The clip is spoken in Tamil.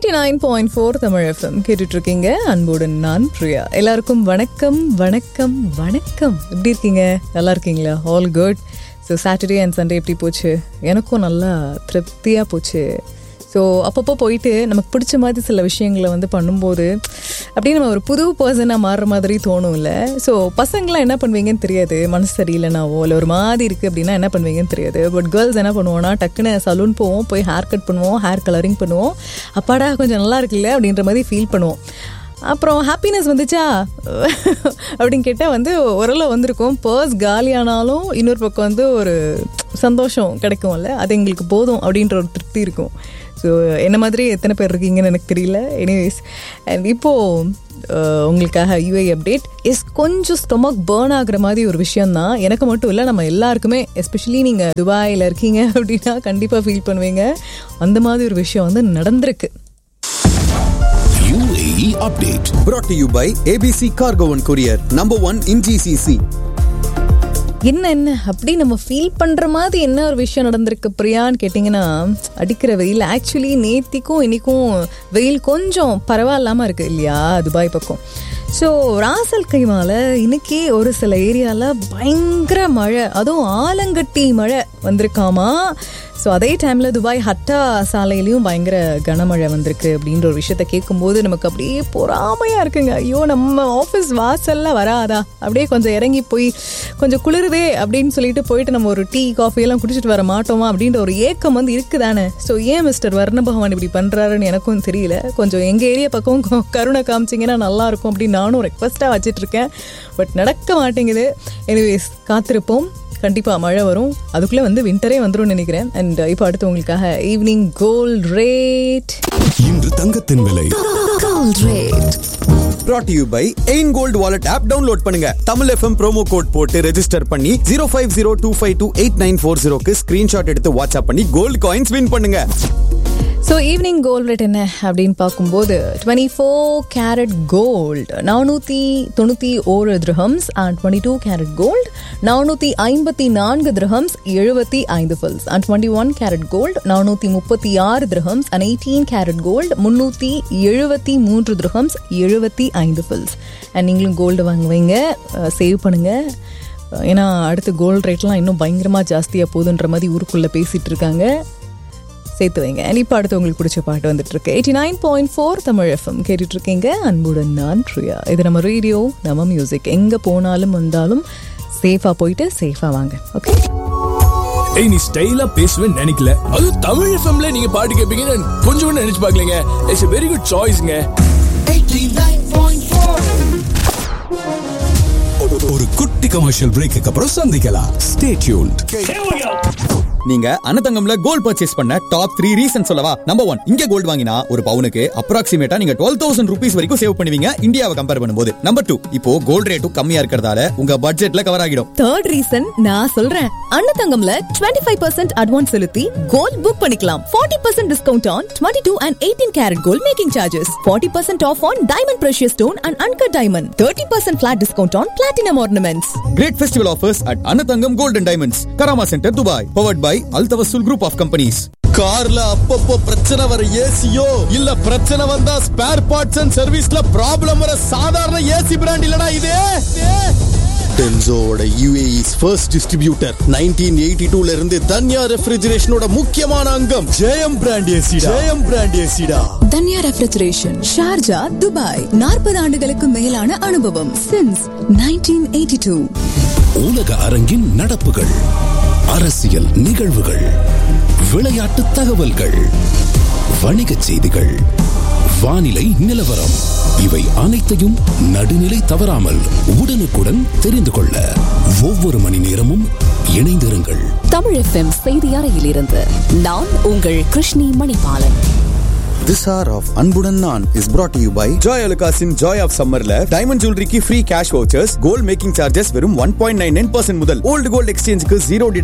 Eighty nine point four Tamil FM கேட்டுட்டு இருக்கீங்க அன்புடன் நான் பிரியா எல்லாருக்கும் வணக்கம் வணக்கம் வணக்கம் எப்படி இருக்கீங்க நல்லா இருக்கீங்களா all good so Saturday and Sunday எப்படி போச்சு எனக்கும் நல்லா திருப்தியாக போச்சு ஸோ அப்பப்போ போயிட்டு நமக்கு பிடிச்ச மாதிரி சில விஷயங்களை வந்து பண்ணும்போது அப்படியே நம்ம ஒரு புது பர்சனாக மாறுற மாதிரி தோணும்ல ஸோ பசங்களாம் என்ன பண்ணுவீங்கன்னு தெரியாது மனசு சரியில்லைனாவோ இல்லை ஒரு மாதிரி இருக்குது அப்படின்னா என்ன பண்ணுவீங்கன்னு தெரியாது பட் கேர்ள்ஸ் என்ன பண்ணுவோம்னா டக்குன்னு சலூன் போவோம் போய் ஹேர் கட் பண்ணுவோம் ஹேர் கலரிங் பண்ணுவோம் அப்பாடா கொஞ்சம் நல்லா இருக்குல்ல அப்படின்ற மாதிரி ஃபீல் பண்ணுவோம் அப்புறம் ஹாப்பினஸ் வந்துச்சா அப்படின்னு கேட்டால் வந்து ஓரளவு வந்திருக்கும் பர்ஸ் காலியானாலும் இன்னொரு பக்கம் வந்து ஒரு சந்தோஷம் கிடைக்கும்ல அது எங்களுக்கு போதும் அப்படின்ற ஒரு திருப்தி இருக்கும் ஸோ என்ன மாதிரி எத்தனை பேர் இருக்கீங்கன்னு எனக்கு தெரியல எனிவேஸ் அண்ட் இப்போது உங்களுக்காக யூஐ அப்டேட் எஸ் கொஞ்சம் ஸ்டொமக் பேர்ன் ஆகுற மாதிரி ஒரு விஷயம் தான் எனக்கு மட்டும் இல்லை நம்ம எல்லாருக்குமே எஸ்பெஷலி நீங்கள் துபாயில் இருக்கீங்க அப்படின்னா கண்டிப்பாக ஃபீல் பண்ணுவீங்க அந்த மாதிரி ஒரு விஷயம் வந்து நடந்திருக்கு UAE update. brought to you by ABC Cargo and Courier, number one in GCC. என்ன என்ன அப்படி நம்ம ஃபீல் பண்ற மாதிரி என்ன ஒரு விஷயம் நடந்திருக்கு பிரியான்னு கேட்டிங்கன்னா அடிக்கிற வெயில் ஆக்சுவலி நேத்திக்கும் இன்னைக்கும் வெயில் கொஞ்சம் பரவாயில்லாம இருக்கு இல்லையா துபாய் பக்கம் ஸோ ராசல் கைமால இன்னைக்கு ஒரு சில ஏரியாவில் பயங்கர மழை அதுவும் ஆலங்கட்டி மழை வந்திருக்காமா ஸோ அதே டைமில் துபாய் ஹட்டா சாலையிலையும் பயங்கர கனமழை வந்திருக்கு அப்படின்ற ஒரு விஷயத்த கேட்கும்போது நமக்கு அப்படியே பொறாமையாக இருக்குங்க ஐயோ நம்ம ஆஃபீஸ் வாசல்ல வராதா அப்படியே கொஞ்சம் இறங்கி போய் கொஞ்சம் குளிருதே அப்படின்னு சொல்லிட்டு போயிட்டு நம்ம ஒரு டீ காஃபி எல்லாம் குடிச்சிட்டு வர மாட்டோமா அப்படின்ற ஒரு ஏக்கம் வந்து இருக்குதானே ஸோ ஏன் மிஸ்டர் வர்ண பகவான் இப்படி பண்ணுறாருன்னு எனக்கும் தெரியல கொஞ்சம் எங்கள் ஏரியா பக்கம் கொ- கருணை காமிச்சிங்கன்னா நல்லா இருக்கும் அப்படின்னு நானும் ரெக்வஸ்ட்டாக வச்சிட்டு இருக்கேன் பட் நடக்க மாட்டேங்குது எனிவேஸ் காத்திருப்போம் கண்டிப்பா மழை வரும் அதுக்குள்ள வந்து விண்டரே வந்துரும்னு நினைக்கிறேன் அண்ட் இப்போ அடுத்து உங்களுக்காக ஈவினிங் கோல்ட் ரேட் இன்று தங்கத்தின் விலை brought to you by எயின் கோல்ட் வாலெட் ஆப் டவுன்லோட் பண்ணுங்க தமிழ் எஃப்எம் ப்ரோமோ கோட் போட்டு ரெஜிஸ்டர் பண்ணி zero five zero two five two eight nine four ஜீரோக்கு ஸ்கிரீன்ஷாட் எடுத்து வாட்ஸ்அப் பண்ணி கோல்டு காயின்ஸ் வின் பண்ணுங்க ஸோ ஈவினிங் கோல்ட் ரேட் என்ன அப்படின்னு பார்க்கும்போது டுவெண்ட்டி ஃபோர் கேரட் கோல்டு நானூற்றி தொண்ணூற்றி ஓரு dirhams and twenty two carat gold நானூற்றி ஐம்பத்தி நான்கு திரஹம்ஸ் எழுபத்தி ஐந்து fils and twenty one carat gold நானூற்றி முப்பத்தி ஆறு dirhams and eighteen carat gold முந்நூற்றி எழுபத்தி மூன்று திரஹம்ஸ் எழுபத்தி ஐந்து ஃபில்ஸ் அண்ட் நீங்களும் கோல்டு வாங்குவீங்க சேவ் பண்ணுங்கள் ஏன்னா அடுத்து கோல்டு ரேட்லாம் இன்னும் பயங்கரமாக ஜாஸ்தியாக போகுதுன்ற மாதிரி ஊருக்குள்ளே பேசிகிட்டு இருக்காங்க சேர்த்து வைங்க And இப்போ அடுத்து உங்களுக்கு பிடிச்ச பாட்டு வந்துட்டு இருக்கு eighty nine point four Tamil FM கேட்டுட்டு இருக்கீங்க அன்புடன் நான் ப்ரியா இது நம்ம ரேடியோ நம்ம மியூசிக் எங்கே போனாலும் வந்தாலும் சேஃபாக போயிட்டு சேஃபாக வாங்க ஓகே ஏய் நீ ஸ்டைலா பேசுவேன்னு நினைக்கல அது தமிழ் எஃப்எம்ல நீங்க பாட்டு கேட்பீங்கன்னு நான் கொஞ்சம் கூட நினைச்சு பார்க்கலங்க இட்ஸ் a வெரி குட் சாய்ஸ்ங்க ஒரு குட்டி கமர்ஷியல் பிரேக்கு அப்புறம் சந்திக்கலாம் ஸ்டே டியூன்ட் நீங்க அனதங்கம்ல கோல்ட் பர்ச்சேஸ் பண்ண டாப் த்ரீ ரீசன் சொல்லவா நம்பர் ஒன் இங்க கோல்ட் வாங்கினா ஒரு பவுனுக்கு அப்ராக்சிமேட்டா நீங்க டுவெல் தௌசண்ட் ருபீஸ் வரைக்கும் சேவ் பண்ணுவீங்க இந்தியாவை கம்பேர் பண்ணும்போது நம்பர் டூ இப்போ கோல்ட் ரேட்டும் கம்மியா இருக்கிறதால உங்க பட்ஜெட்ல கவர் ஆகிடும் தேர்ட் ரீசன் நான் சொல்றேன் அன்னதங்கம்ல 25% ஃபைவ் பர்சன்ட் அட்வான்ஸ் செலுத்தி கோல்ட் புக் பண்ணிக்கலாம் 40% percent discount on twenty two and eighteen carat gold making charges 40% percent off on diamond precious stone and uncut diamond thirty percent flat discount on platinum ornaments great festival offers at Anathangam golden diamonds Karama centre Dubai powered by Al Tawasul group of companies கார்ல அப்பப்போ பிரச்சனை வர ஏசியோ இல்ல பிரச்சனை வந்தா ஸ்பேர் பார்ட்ஸ் அண்ட் சர்வீஸ்ல ப்ராப்ளம் வர சாதாரண ஏசி பிராண்ட் இல்லடா இது டென்சோவோட யூஏஇஸ் ஃபர்ஸ்ட் டிஸ்ட்ரிபியூட்டர் 1982 ல இருந்து தன்யா ரெஃப்ரிஜரேஷனோட முக்கியமான அங்கம் ஜெயம் பிராண்ட் ஏசிடா ஜெயம் பிராண்ட் ஏசிடா தன்யா ரெஃப்ரிஜரேஷன் ஷார்ஜா துபாய் நாற்பது ஆண்டுகளுக்கு மேலான அனுபவம் சின்ஸ் நைன்டீன் எயிட்டி டூ உலக அரங்கின் நடப்புகள் அரசியல் நிகழ்வுகள் விளையாட்டு தகவல்கள் வணிகச் செய்திகள் வானிலை நிலவரம் இவை அனைத்தையும் நடுநிலை தவறாமல் உடனுக்குடன் தெரிந்து கொள்ள ஒவ்வொரு மணி நேரமும் இணைந்திருங்கள் தமிழ் எஃப்எம் செய்தி அறையிலிருந்து நான் உங்கள் Krishni Manibalan This hour of அன்புடன் நான் is brought to you by Joy அலுகாஸின் ஜாய் ஆஃப் சம்மர்ல டைமண்ட் ஜுவல்லரிக்கு free cash vouchers gold making charges வெறும் one point nine nine percent முதல் ஓல்டு கோல்ட் எக்ஸ்சேஞ்சுக்கு ஜீரோ